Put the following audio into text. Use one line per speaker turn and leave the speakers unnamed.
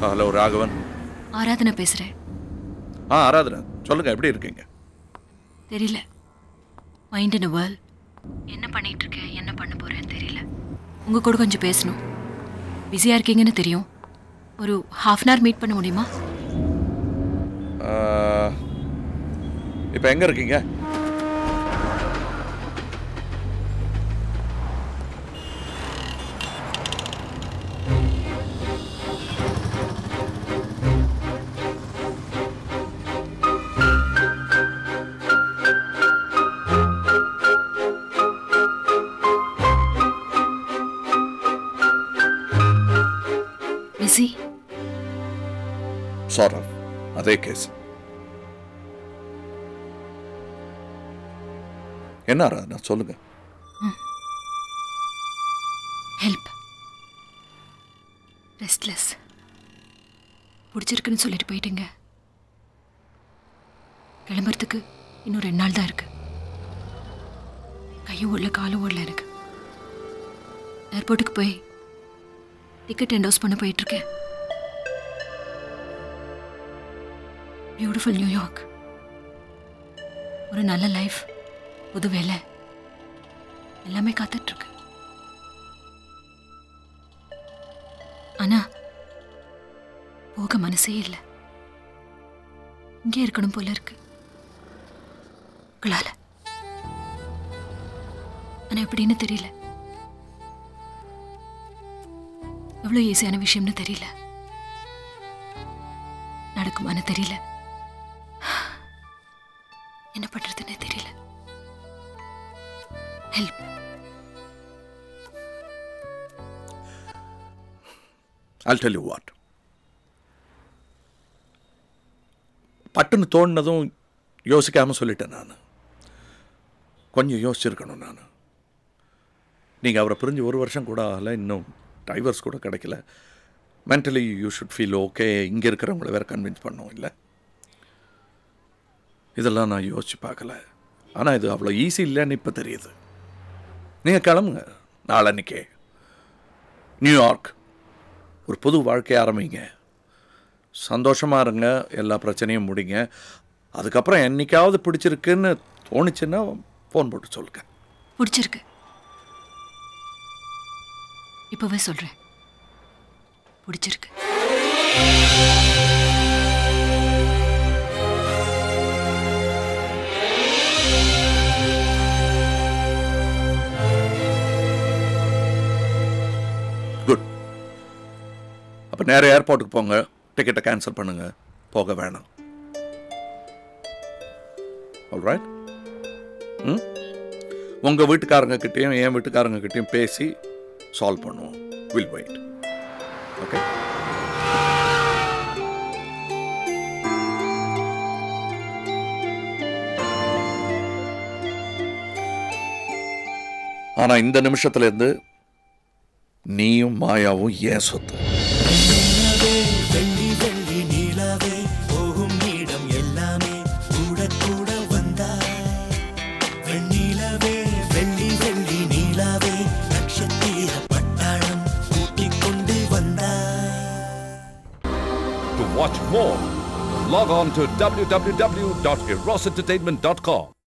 Hello Raghavan
Aradhana பேசுறேன்
ஆ ஆராதனா சொல்லுங்க எப்படி இருக்கீங்க
தெரியல மைண்ட் இன் வேர்ல்ட் என்ன பண்ணிட்டு இருக்கேன் என்ன பண்ண போறேன்னு தெரியல உங்க கூட கொஞ்சம் பேசணும் பிஸியா இருக்கீங்கன்னு தெரியும் ஒரு ஹாஃப் அன் ஹவர் மீட் பண்ண முடியுமா
இப்போ எங்கே இருக்கீங்க
பிஸி
சார் அதே கேஸ் என்ன ஆராதனா சொல்லுங்க
ஹெல்ப் ரெஸ்ட்லெஸ் பிடிச்சிருக்குன்னு சொல்லிட்டு போயிட்டீங்க கிளம்புறதுக்கு இன்னும் ரெண்டு நாள் தான் இருக்கு கையும் ஓடல காலும் ஓடல எனக்கு ஏர்போர்ட்டுக்கு போய் டிக்கெட் என்டோஸ் பண்ண போயிட்டு இருக்கேன் பியூட்டிஃபுல் நியூயார்க் ஒரு நல்ல லைஃப் புது வேலை எல்லாமே காத்துட்டு இருக்கு ஆனா போக மனசே இல்லை இங்கே இருக்கணும் போல இருக்கு உங்களால ஆனா எப்படின்னு தெரியல எவ்வளோ ஈஸியான விஷயம்னு தெரியல நடக்குமான்னு தெரியல என்ன பண்றதுன்னு தெரியல help
I'll tell you what. பட்டுன்னு தோணுனதும் யோசிக்காமல் சொல்லிட்டேன் நான் கொஞ்சம் யோசிச்சிருக்கணும் நான் நீங்கள் அவரை பிரிஞ்சு ஒரு வருஷம் கூட ஆகலை இன்னும் டைவர்ஸ் கூட கிடைக்கல mentally you should feel okay இங்கே இருக்கிறவங்கள வேற கன்வின்ஸ் பண்ணோம் இல்லை இதெல்லாம் நான் யோசிச்சு பார்க்கல ஆனால் இது அவ்வளோ ஈஸி இல்லைன்னு இப்போ தெரியுது நீங்கள் கிளம்புங்க நாளன்னைக்கே நியூயார்க் ஒரு புது வாழ்க்கைய ஆரம்பிங்க சந்தோஷமாக இருங்க எல்லா பிரச்சனையும் முடிங்க அதுக்கப்புறம் என்னைக்காவது பிடிச்சிருக்குன்னு தோணுச்சுன்னா ஃபோன் போட்டு சொல்லுங்க
பிடிச்சிருக்கு இப்பவே சொல்றேன் பிடிச்சிருக்கு
குட் அப்போ நேரா ஏர்போர்ட்டுக்கு போங்க டிக்கெட்டை கேன்சல் பண்ணுங்க போக வேணாம் ஆல்ரைட் ம் உங்கள் வீட்டுக்காரங்க கிட்டேயும் என் வீட்டுக்காரங்க கிட்டேயும் பேசி சால்வ் பண்ணுவோம் வில் வெயிட் ஓகே ஆனால் இந்த நிமிஷத்துலேருந்து நீயும் மாயாவும் ஏன் சொத்து
வெள்ளி வெள்ளி நீலாவே போகும் இடம் எல்லாமே கூட கூட வந்தாய் வெண்ணிலவே வெள்ளி வெள்ளி நீலாவே நட்சத்திர பட்டாளம் கூட்டிக் கொண்டு வந்தாய்
To watch more, log on to www.erosentertainment.com.